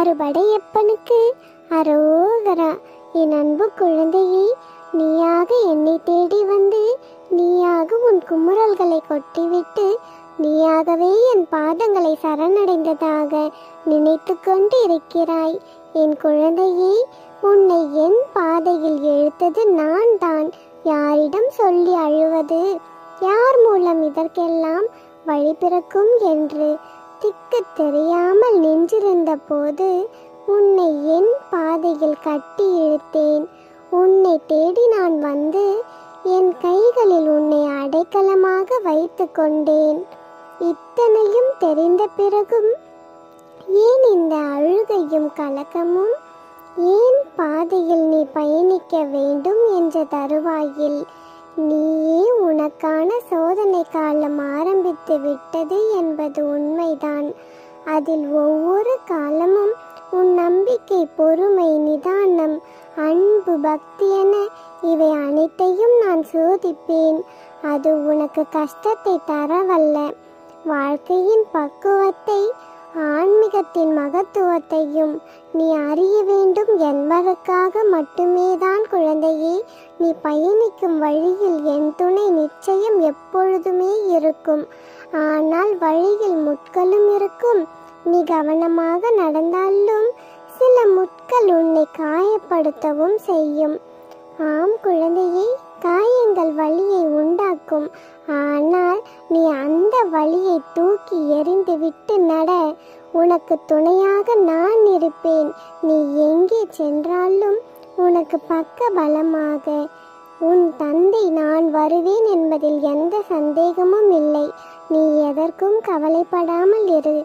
ஆறுபடையப்பனுக்கு அரோகரா என் அன்பு குழந்தையே நீயாக என்னை தேடி வந்து நீயாக உன் குமுறல்களை கொட்டிவிட்டு நீயாகவே என் பாதங்களை சரணடைந்ததாக நினைத்து கொண்டு இருக்கிறாய் என் குழந்தையே உன்னை என் பாதையில் இழுத்தது நான் தான் யாரிடம் சொல்லி அழுவது யார் மூலம் இதற்கெல்லாம் வழி பிறக்கும் என்று திக்கு தெரியாமல் நின்றிருந்த போது உன்னை என் பாதையில் கட்டி இழுத்தேன் உன்னை தேடி நான் வந்து என் கைகளில் உன்னை அடைக்கலமாக வைத்து கொண்டேன் இத்தனையும் தெரிந்த பிறகும் ஏன் இந்த அழுகையும் கலக்கமும் ஏன் பாதையில் நீ பயணிக்க வேண்டும் என்ற தருவாயில் நீயே உனக்கான சோதனை காலம் ஆரம்பித்து விட்டது என்பது உண்மைதான் அதில் ஒவ்வொரு காலமும் உன் நம்பிக்கை பொறுமை நிதானம் அன்பு பக்தி என இவை அனைத்தையும் நான் சோதிப்பேன் அது உனக்கு கஷ்டத்தை தரவல்ல வாழ்க்கையின் பக்குவத்தை ஆன்மீகத்தின் மகத்துவத்தையும் நீ அறிய வேண்டும் என்பதற்காக மட்டுமே தான் குழந்தையே நீ பயணிக்கும் வழியில் என் துணை நிச்சயம் எப்பொழுதுமே இருக்கும் ஆனால் வழியில் முட்களும் இருக்கும் நீ கவனமாக நடந்தாலும் சில முட்கள் உன்னை காயப்படுத்தவும் செய்யும் ஆம் குழந்தையே காயங்கள் வலியை உண்டாக்கும் ஆனால் நீ அந்த வலியை தூக்கி எறிந்துவிட்டு நட உனக்கு துணையாக நான் இருப்பேன் நீ எங்கே சென்றாலும் உனக்கு பக்க பலமாக உன் தந்தை நான் வருவேன் என்பதில் எந்த சந்தேகமும் இல்லை நீ எதற்கும் கவலைப்படாமல் இரு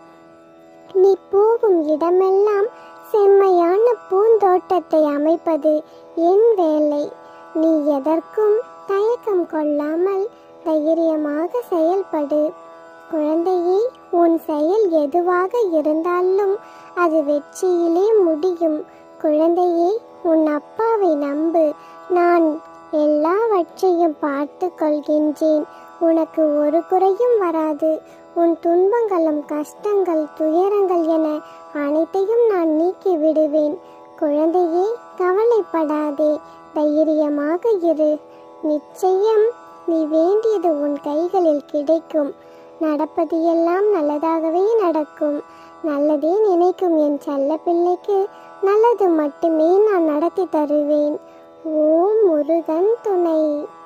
நீ போகும் இடமெல்லாம் செம்மையான பூந்தோட்டத்தை அமைப்பது என் வேலை நீ எதற்கும் தயக்கம் கொள்ளாமல் தைரியமாக செயல்படு குழந்தையே உன் செயல் எதுவாக இருந்தாலும் அது வெற்றியிலே முடியும் குழந்தையே உன் அப்பாவை நம்பு நான் எல்லாவற்றையும் பார்த்து கொள்கின்றேன் உனக்கு ஒரு குறையும் வராது உன் துன்பங்களும் கஷ்டங்கள் துயரங்கள் என அனைத்தையும் நான் நீக்கி விடுவேன் குழந்தையே கவலைப்படாதே தைரியமாக இரு நிச்சயம் நீ வேண்டியது உன் கைகளில் கிடைக்கும் நடப்பது எல்லாம் நல்லதாகவே நடக்கும் நல்லதே நினைக்கும் என் செல்ல பிள்ளைக்கு நல்லது மட்டுமே நான் நடத்தி தருவேன் ஓம் முருகன் துணை